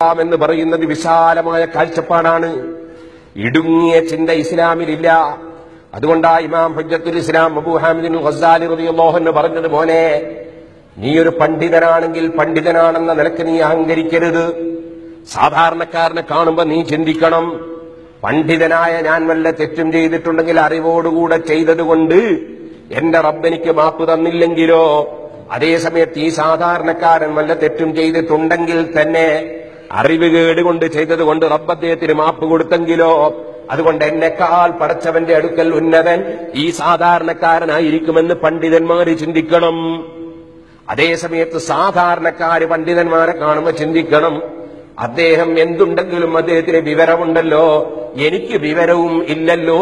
ഇസ്ലാം എന്ന് പറയുന്നത് വിശാലമായ കാഴ്ചപ്പാടാണ് ഇടുങ്ങിയ ചിന്ത ഇസ്ലാമിലില്ല അതുകൊണ്ടാ ഇമാം ഹുജ്ജത്തുൽ ഇസ്ലാം അബൂ ഹാമിദിൻ ഖസാലി റളിയല്ലാഹു അൻഹു പറഞ്ഞത് മോനെ നീ ഒരു പണ്ഡിതനാണെങ്കിൽ പണ്ഡിതനാണെന്ന നിലക്ക് നീ അഹങ്കരിക്കരുത് സാധാരണക്കാരനെ കാണുമ്പോ നീ ചിന്തിക്കണം പണ്ഡിതനായ ഞാൻ വല്ല തെറ്റും ചെയ്തിട്ടുണ്ടെങ്കിൽ അറിവോടുകൂടെ ചെയ്തതുകൊണ്ട് എന്റെ റബ്ബെനിക്ക് മാപ്പ് തന്നില്ലെങ്കിലോ അതേസമയത്ത് ഈ സാധാരണക്കാരൻ വല്ല തെറ്റും ചെയ്തിട്ടുണ്ടെങ്കിൽ തന്നെ അറിവ് കേടുകൊണ്ട് ചെയ്തത് കൊണ്ട് റബ്ബ് അദ്ദേഹത്തിന് മാപ്പ് കൊടുത്തെങ്കിലോ അതുകൊണ്ട് എന്നെക്കാൾ പടച്ചവന്റെ അടുക്കൽ ഉന്നതൻ ഈ സാധാരണക്കാരനായിരിക്കുമെന്ന് പണ്ഡിതന്മാര് ചിന്തിക്കണം അതേസമയത്ത് സാധാരണക്കാര് പണ്ഡിതന്മാരെ കാണുമ്പോൾ ചിന്തിക്കണം അദ്ദേഹം എന്തുണ്ടെങ്കിലും അദ്ദേഹത്തിന് വിവരമുണ്ടല്ലോ എനിക്ക് വിവരവും ഇല്ലല്ലോ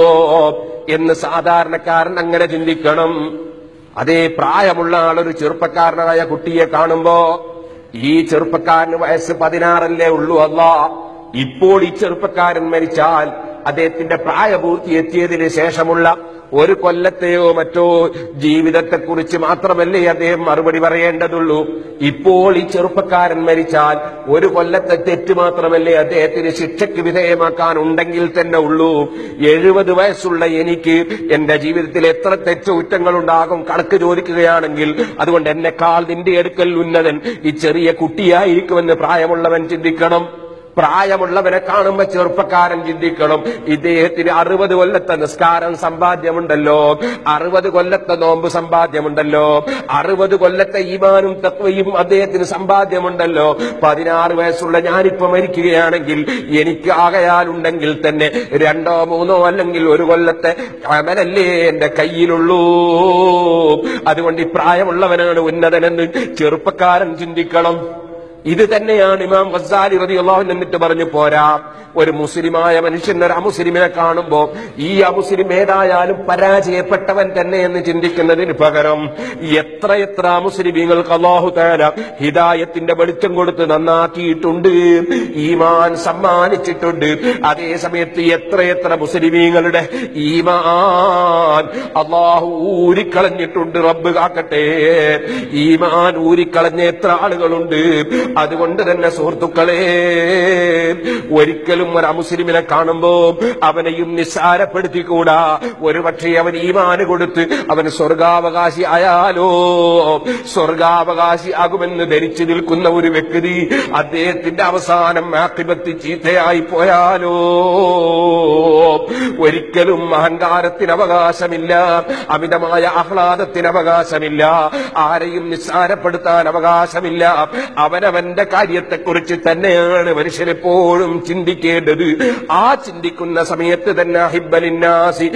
എന്ന് സാധാരണക്കാരൻ അങ്ങനെ ചിന്തിക്കണം അതേ പ്രായമുള്ള ആളൊരു ചെറുപ്പക്കാരനായ കുട്ടിയെ കാണുമ്പോ ഈ ചെറുപ്പക്കാരന് വയസ്സ് പതിനാറല്ലേ ഉള്ളൂ അല്ല ഇപ്പോൾ ഈ ചെറുപ്പക്കാരൻ മരിച്ചാൽ അദ്ദേഹത്തിന്റെ പ്രായപൂർത്തി എത്തിയതിന് ശേഷമുള്ള ഒരു കൊല്ലത്തെയോ മറ്റോ ജീവിതത്തെക്കുറിച്ച് മാത്രമല്ലേ അദ്ദേഹം മറുപടി പറയേണ്ടതുള്ളൂ ഇപ്പോൾ ഈ ചെറുപ്പക്കാരൻ മരിച്ചാൽ ഒരു കൊല്ലത്തെ തെറ്റ് മാത്രമല്ലേ അദ്ദേഹത്തിന് ശിക്ഷയ്ക്ക് വിധേയമാക്കാൻ ഉണ്ടെങ്കിൽ തന്നെ ഉള്ളൂ എഴുപത് വയസ്സുള്ള എനിക്ക് എന്റെ ജീവിതത്തിൽ എത്ര തെറ്റുകുറ്റങ്ങൾ ഉണ്ടാകും കണക്ക് ചോദിക്കുകയാണെങ്കിൽ അതുകൊണ്ട് എന്നെക്കാൾ നിന്റെ അടുക്കൽ ഉന്നതൻ ഈ ചെറിയ കുട്ടിയായിരിക്കുമെന്ന് പ്രായമുള്ളവൻ ചിന്തിക്കണം പ്രായമുള്ളവനെ കാണുമ്പോ ചെറുപ്പക്കാരൻ ചിന്തിക്കണം ഇദ്ദേഹത്തിന് അറുപത് കൊല്ലത്തെ നിസ്കാരം സമ്പാദ്യമുണ്ടല്ലോ അറുപത് കൊല്ലത്തെ നോമ്പ് സമ്പാദ്യമുണ്ടല്ലോ അറുപത് കൊല്ലത്തെ ഈമാനും തത്വയും അദ്ദേഹത്തിന് സമ്പാദ്യമുണ്ടല്ലോ പതിനാറ് വയസ്സുള്ള ഞാനിപ്പോ മരിക്കുകയാണെങ്കിൽ എനിക്ക് ആകയാലുണ്ടെങ്കിൽ തന്നെ രണ്ടോ മൂന്നോ അല്ലെങ്കിൽ ഒരു കൊല്ലത്തെ അമലല്ലേ എന്റെ കയ്യിലുള്ളൂ അതുകൊണ്ട് ഈ പ്രായമുള്ളവനാണ് ഉന്നതനെന്ന് ചെറുപ്പക്കാരൻ ചിന്തിക്കണം ഇത് തന്നെയാണ് ഇമാം ഗസാലി റതി അള്ളാഹു എന്നിട്ട് പറഞ്ഞു പോരാ ഒരു മുസ്ലിമായ മനുഷ്യൻ ഒരു അമുസ്ലിമിനെ കാണുമ്പോ ഈ അമുസ്ലിം ഏതായാലും പരാജയപ്പെട്ടവൻ തന്നെ എന്ന് ചിന്തിക്കുന്നതിന് പകരം എത്ര എത്ര മുസ്ലിമീങ്ങൾക്ക് അള്ളാഹു താല ഹിദായത്തിന്റെ വെളിച്ചം കൊടുത്ത് നന്നാക്കിയിട്ടുണ്ട് ഈമാൻ സമ്മാനിച്ചിട്ടുണ്ട് അതേ സമയത്ത് എത്ര എത്ര മുസ്ലിമീങ്ങളുടെ ഈമാൻ അള്ളാഹു ഊരിക്കളഞ്ഞിട്ടുണ്ട് റബ്ബ് കാക്കട്ടെ ഈമാൻ ഊരിക്കളഞ്ഞ എത്ര ആളുകളുണ്ട് അതുകൊണ്ട് തന്നെ സുഹൃത്തുക്കളെ ഒരിക്കലും ഒരു അമുസ്ലിമിനെ കാണുമ്പോ അവനെയും നിസ്സാരപ്പെടുത്തിക്കൂടാ ഒരുപക്ഷെ അവൻ ഈമാന് കൊടുത്ത് അവൻ സ്വർഗാവകാശി ആയാലോ സ്വർഗാവകാശി ആകുമെന്ന് ധരിച്ചു നിൽക്കുന്ന ഒരു വ്യക്തി അദ്ദേഹത്തിന്റെ അവസാനം ആക്കിപത്തി ചീത്തയായി പോയാലോ ഒരിക്കലും അഹങ്കാരത്തിന് അവകാശമില്ല അമിതമായ ആഹ്ലാദത്തിന് അവകാശമില്ല ആരെയും നിസ്സാരപ്പെടുത്താൻ അവകാശമില്ല അവനവന്റെ കാര്യത്തെക്കുറിച്ച് തന്നെയാണ് മനുഷ്യനെപ്പോഴും ചിന്തിക്കേണ്ടത് ആ ചിന്തിക്കുന്ന സമയത്ത് തന്നെ ഹിബ്ബലിന്നാസി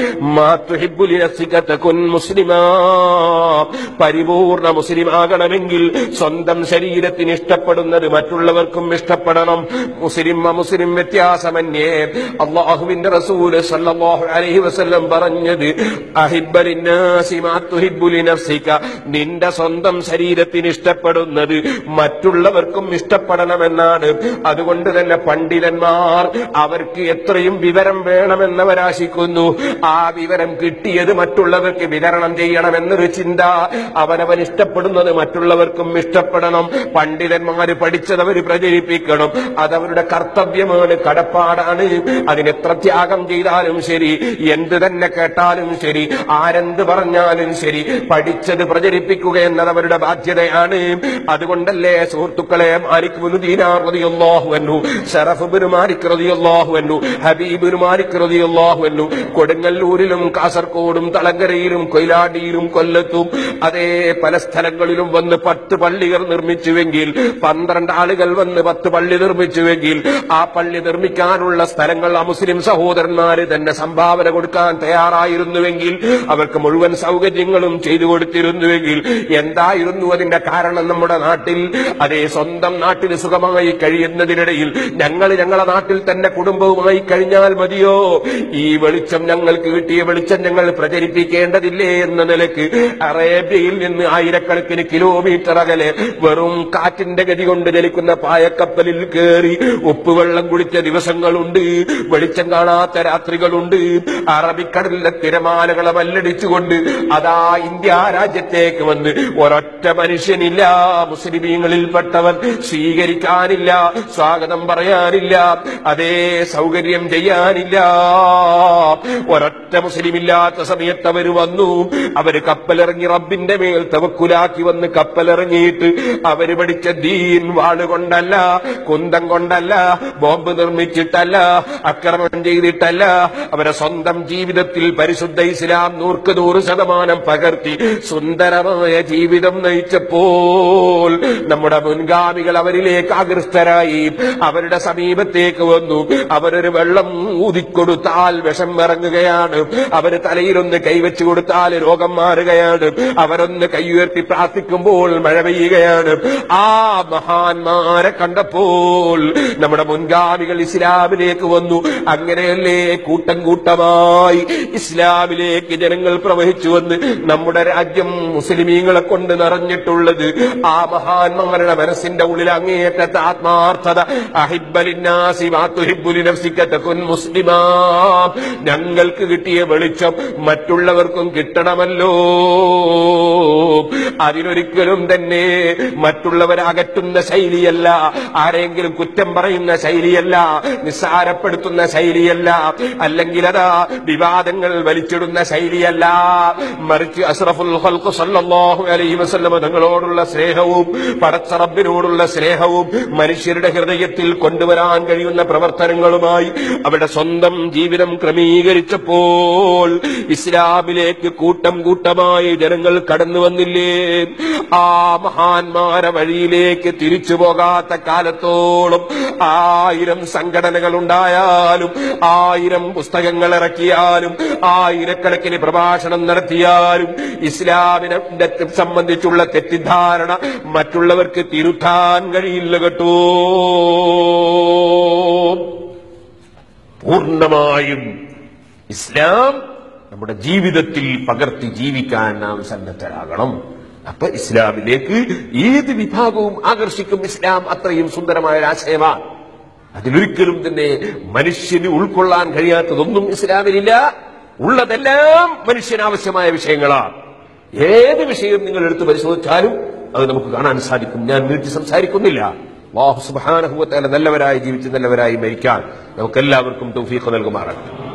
മുസ്ലിമാ പരിപൂർണ മുസ്ലിമാകണമെങ്കിൽ സ്വന്തം ശരീരത്തിന് ഇഷ്ടപ്പെടുന്നത് മറ്റുള്ളവർക്കും ഇഷ്ടപ്പെടണം മുസ്ലിം അമുസ്ലിം വ്യത്യാസമന്യേ അള്ളാഹുവിന്റെ റസൂല് സല്ലല്ലാഹു അലൈഹി വസല്ലം പറഞ്ഞത് അഹിബ്ബലിന്നാസി മാ തുഹിബ്ബു ലിനഫ്സിക നിന്റെ സ്വന്തം ശരീരത്തിന് ഇഷ്ടപ്പെടുന്നത് മറ്റുള്ളവർക്കും ഇഷ്ടപ്പെടണമെന്നാണ് അതുകൊണ്ട് തന്നെ പണ്ഡിതന്മാർ അവർക്ക് എത്രയും വിവരം വേണമെന്നവരാശിക്കുന്നു ആ വിവരം കിട്ടിയത് മറ്റുള്ളവർക്ക് വിതരണം ചെയ്യണമെന്നൊരു ചിന്ത അവനവൻ ഇഷ്ടപ്പെടുന്നത് മറ്റുള്ളവർക്കും ഇഷ്ടപ്പെടണം പണ്ഡിതന്മാര് പഠിച്ചത് അവർ പ്രചരിപ്പിക്കണം അതവരുടെ കർത്തവ്യമാണ് കടപ്പാടാണ് അതിനെത്ര ത്യാഗം ചെയ്താലും ശരി എന്ത് തന്നെ കേട്ടാലും ശരി ആരെന്ത് പറഞ്ഞാലും ശരി പഠിച്ചത് പ്രചരിപ്പിക്കുക എന്നത് അവരുടെ ബാധ്യതയാണ് അതുകൊണ്ടല്ലേ സുഹൃത്തുക്കളെ മാലിക് ബിനു ദീനാർ റളിയല്ലാഹു അൻഹു ശറഫ് ബിനു മാലിക് റളിയല്ലാഹു അൻഹു ഹബീബ് ബിനു മാലിക് റളിയല്ലാഹു അൻഹു കൊടുങ്ങല്ലൂരിലും കാസർഗോഡും തളങ്കരയിലും കൊയിലാടിയിലും കൊല്ലത്തും അതേ പല സ്ഥലങ്ങളിലും വന്ന് പത്ത് പള്ളികൾ നിർമ്മിച്ചുവെങ്കിൽ പന്ത്രണ്ട് ആളുകൾ വന്ന് പത്ത് പള്ളി നിർമ്മിച്ചുവെങ്കിൽ ആ പള്ളി നിർമ്മിക്കാനുള്ള സ്ഥലങ്ങൾ ആ മുസ്ലിം സഹോദരന്മാര് തന്നെ സംഭാവന കൊടുക്കാൻ തയ്യാറായിരുന്നുവെങ്കിൽ അവർക്ക് മുഴുവൻ സൗകര്യങ്ങളും ചെയ്തു കൊടുത്തിരുന്നുവെങ്കിൽ എന്തായിരുന്നു അതിന്റെ കാരണം നമ്മുടെ നാട്ടിൽ അതേ സ്വന്തം നാട്ടിൽ സുഖമായി കഴിയുന്നതിനിടയിൽ ഞങ്ങൾ ഞങ്ങളെ നാട്ടിൽ തന്നെ കുടുംബവുമായി കഴിഞ്ഞാൽ മതിയോ ഈ വെളിച്ചം ഞങ്ങൾക്ക് കിട്ടിയ വെളിച്ചം ഞങ്ങൾ പ്രചരിപ്പിക്കേണ്ടതില്ലേ എന്ന നിലക്ക് അറേബ്യയിൽ നിന്ന് ആയിരക്കണക്കിന് കിലോമീറ്റർ അകലെ വെറും കാറ്റിന്റെ ഗതി കൊണ്ട് ചലിക്കുന്ന പായക്കപ്പലിൽ കയറി ഉപ്പുവെള്ളം കുടിച്ച ദിവസങ്ങളുണ്ട് വെളിച്ചം കാണാത്ത രാത്രികളുണ്ട് അറബിക്കടലിലെ തിരമാലകളെ മല്ലടിച്ചുകൊണ്ട് അതാ ഇന്ത്യ രാജ്യത്തേക്ക് വന്ന് ഒരൊറ്റ മനുഷ്യനില്ല മുസ്ലിമീങ്ങളിൽപ്പെട്ടവൻ സ്വീകരിക്കാനില്ല സ്വാഗതം പറയാനില്ല അതേ സൗകര്യം ചെയ്യാനില്ല ഒരൊറ്റ മുസ്ലിം ഇല്ലാത്ത സമയത്ത് അവര് വന്നു അവര് കപ്പലിറങ്ങി റബ്ബിന്റെ മേൽ തവക്കുലാക്കി വന്ന് കപ്പലിറങ്ങിയിട്ട് അവര് പഠിച്ച ദീൻ വാളുകൊണ്ടല്ല കുന്തം കൊണ്ടല്ല ബോംബ് നിർമ്മിച്ചിട്ടല്ല ആക്രമണം ചെയ്തിട്ടല്ല അവരെ സ്വന്തം ജീവിതത്തിൽ പരിശുദ്ധ ഇസ്ലാം നൂർക്ക് നൂറ് ശതമാനം പകർത്തി സുന്ദരമായ ജീവിതം നയിച്ചപ്പോൾ നമ്മുടെ മുൻഗാമികൾ അവരിലേക്ക് ആകൃഷ്ടരായി അവരുടെ സമീപത്തേക്ക് വന്നു അവരൊരു വെള്ളം ഊതിക്കൊടുത്താൽ വിഷം ഇറങ്ങുകയാണ് അവര് തലയിലൊന്ന് കൈവച്ചു കൊടുത്താൽ രോഗം മാറുകയാണ് അവരൊന്ന് കൈയുയർത്തി പ്രാർത്ഥിക്കുമ്പോൾ മഴ പെയ്യുകയാണ് ആ മഹാന്മാരെ കണ്ടപ്പോൾ നമ്മുടെ മുൻഗാമികൾ ഇസ്ലാമിലേക്ക് വന്നു അങ്ങനെയല്ലേ കൂട്ടം കൂട്ടമായി ഇസ്ലാമിലേക്ക് ജനങ്ങൾ പ്രവഹിച്ചു വന്ന് നമ്മുടെ രാജ്യം മുസ്ലിമീങ്ങളെ കൊണ്ട് നിറഞ്ഞിട്ടുള്ളത് ആ മഹാന്മാരുടെ മനസ്സിന്റെ ഉള്ളിൽ അങ്ങേയറ്റത്തെ ആത്മാർത്ഥത അഹിബലിനാസി മാത്തുഹിബുലിനഫ്സിക്കത്തക്കുൻ മുസ്ലിമാ ഞങ്ങൾക്ക് കിട്ടിയ വെളിച്ചം മറ്റുള്ളവർക്കും കിട്ടണമല്ലോ അതിനൊരിക്കലും തന്നെ മറ്റുള്ളവരെ അകറ്റുന്ന ശൈലിയല്ല ആരെങ്കിലും കുറ്റം പറയുന്ന ശൈലിയല്ല നിസ്സാരപ്പെടുത്തുന്ന ശൈലിയല്ല അല്ലെങ്കിൽ അതാ വിവാദങ്ങൾ വലിച്ചിടുന്ന ശൈലിയല്ല മറിച്ച് അഷ്റഫുൽ ഖൽഖ് സല്ലല്ലാഹു അലൈഹി വസല്ലമ തങ്ങളോടുള്ള സ്നേഹവും പടച്ച റബ്ബിനോടുള്ള സ്നേഹവും മനുഷ്യരുടെ ഹൃദയത്തിൽ കൊണ്ടുവരാൻ കഴിയുന്ന പ്രവർത്തനങ്ങളുമായി അവരുടെ സ്വന്തം ജീവിതം ക്രമീകരിച്ചപ്പോൾ ഇസ്ലാമിലേക്ക് കൂട്ടം കൂട്ടമായി ജനങ്ങൾ കടന്നു വന്നില്ലേ ആ മഹാന്മാരെ വഴിയിലേക്ക് തിരിച്ചു പോകാത്ത കാലത്തോളം ആയിരം സംഘടനകൾ ഉണ്ടായാലും ആയിരം പുസ്തകങ്ങൾ ഇറക്കിയാലും ആയിരക്കണക്കിന് പ്രഭാഷണം നടത്തിയാലും ഇസ്ലാമിനെ സംബന്ധിച്ചുള്ള തെറ്റിദ്ധാരണ മറ്റുള്ളവർക്ക് തിരുത്താൻ കഴിയില്ല കേട്ടോ പൂർണ്ണമായും ഇസ്ലാം നമ്മുടെ ജീവിതത്തിൽ പകർത്തി ജീവിക്കാൻ നാം സന്നദ്ധരാകണം അപ്പൊ ഇസ്ലാമിലേക്ക് ഏത് വിഭാഗവും ആകർഷിക്കും ഇസ്ലാം അത്രയും സുന്ദരമായ ഒരു ആശയമാണ് അതിലൊരിക്കലും തന്നെ മനുഷ്യന് ഉൾക്കൊള്ളാൻ കഴിയാത്തതൊന്നും ഇസ്ലാമിലില്ല ഉള്ളതെല്ലാം മനുഷ്യനാവശ്യമായ വിഷയങ്ങളാണ് ഏത് വിഷയം നിങ്ങൾ എടുത്ത് പരിശോധിച്ചാലും അത് നമുക്ക് കാണാൻ സാധിക്കും ഞാൻ നീട്ടി സംസാരിക്കുന്നില്ല അല്ലാഹു സുബ്ഹാനഹു വ തആല നല്ലവരായി ജീവിച്ച് നല്ലവരായി മരിക്കാൻ നമുക്കെല്ലാവർക്കും തൗഫീഖ് നൽകുമാറാകട്ടെ